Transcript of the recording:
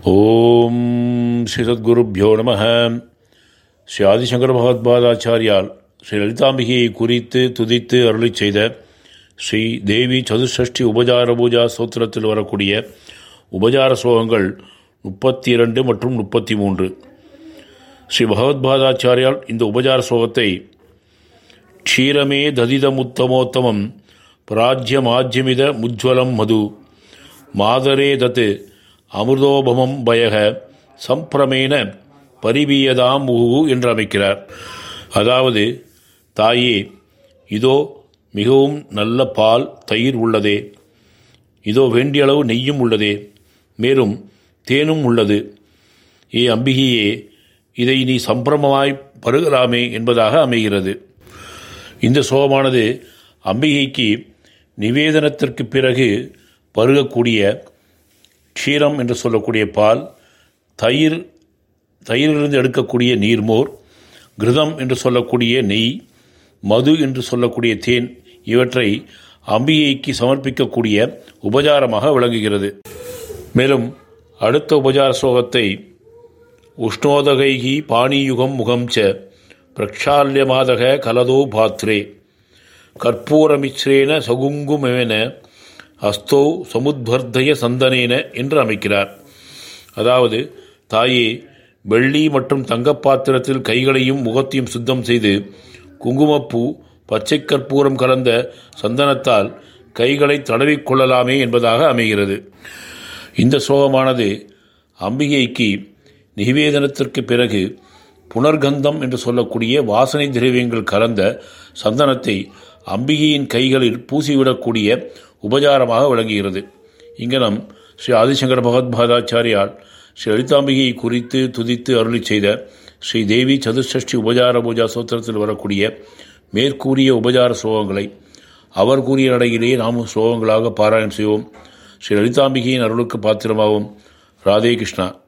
ஓம் ஸ்ரீ சத்குருப்யோ நம ஸ்ரீ ஆதிசங்கர பகவத்பாதாச்சாரியால் ஸ்ரீ லலிதாம்பிகையை குறித்து துதித்து அருளி செய்த ஸ்ரீ தேவி சதுஷ்டி உபஜார பூஜா சூத்திரத்தில் வரக்கூடிய உபஜார ஸ்லோகங்கள் முப்பத்தி இரண்டு மற்றும் முப்பத்தி மூன்று ஸ்ரீ பகவத்பாதாச்சாரியால் இந்த உபஜார ஸ்லோகத்தை க்ஷீரமே ததிதமுத்தமோத்தமம் பிராஜ்யமாஜ்யமித முஜ்வலம் மது மாதரே தத்து அமிர்தோபமம் பயக சம்பிரமேன பரிபீயதாம் முகு என்று அமைக்கிறார் அதாவது தாயே இதோ மிகவும் நல்ல பால் தயிர் உள்ளதே இதோ வேண்டிய அளவு நெய்யும் உள்ளதே மேலும் தேனும் உள்ளது ஏ அம்பிகையே இதை நீ சம்பிரமமாய் பருகலாமே என்பதாக அமைகிறது இந்த சோகமானது அம்பிகைக்கு நிவேதனத்திற்கு பிறகு பருகக்கூடிய க்ஷீரம் என்று சொல்லக்கூடிய பால் தயிர் தயிரிலிருந்து எடுக்கக்கூடிய நீர்மோர் கிருதம் என்று சொல்லக்கூடிய நெய் மது என்று சொல்லக்கூடிய தேன் இவற்றை அம்பிகைக்கு சமர்ப்பிக்கக்கூடிய உபசாரமாக விளங்குகிறது மேலும் அடுத்த உபசார ஸ்லோகத்தை உஷ்ணோதகைகி பாணியுகம் முகம் ச பிரக்ஷால்யமாதக கலதோ பாத்ரே கற்பூரமிச்ரேன சகுங்குமென அஸ்தோ சமுத்வர்தய சந்தனேன என்று அமைக்கிறார் அதாவது தாயே வெள்ளி மற்றும் தங்கப்பாத்திரத்தில் கைகளையும் முகத்தையும் சுத்தம் செய்து குங்குமப்பூ பச்சை கற்பூரம் கலந்த சந்தனத்தால் கைகளை தடவிக்கொள்ளலாமே என்பதாக அமைகிறது இந்த சோகமானது அம்பிகைக்கு நிவேதனத்திற்கு பிறகு புனர்கந்தம் என்று சொல்லக்கூடிய வாசனை திரவியங்கள் கலந்த சந்தனத்தை அம்பிகையின் கைகளில் பூசிவிடக்கூடிய உபசாரமாக விளங்குகிறது இங்கனம் ஸ்ரீ ஆதிசங்கர பகவத்பாதாச்சாரியால் ஸ்ரீ லலிதாம்பிகையை குறித்து துதித்து அருளி செய்த ஸ்ரீ தேவி சதுஷ்டி உபசார பூஜா சூத்திரத்தில் வரக்கூடிய மேற்கூறிய உபசார ஸ்லோகங்களை அவர் கூறிய நடையிலேயே நாமும் ஸ்லோகங்களாக பாராயணம் செய்வோம் ஸ்ரீ லலிதாம்பிகையின் அருளுக்கு பாத்திரமாகவும் ராதே கிருஷ்ணா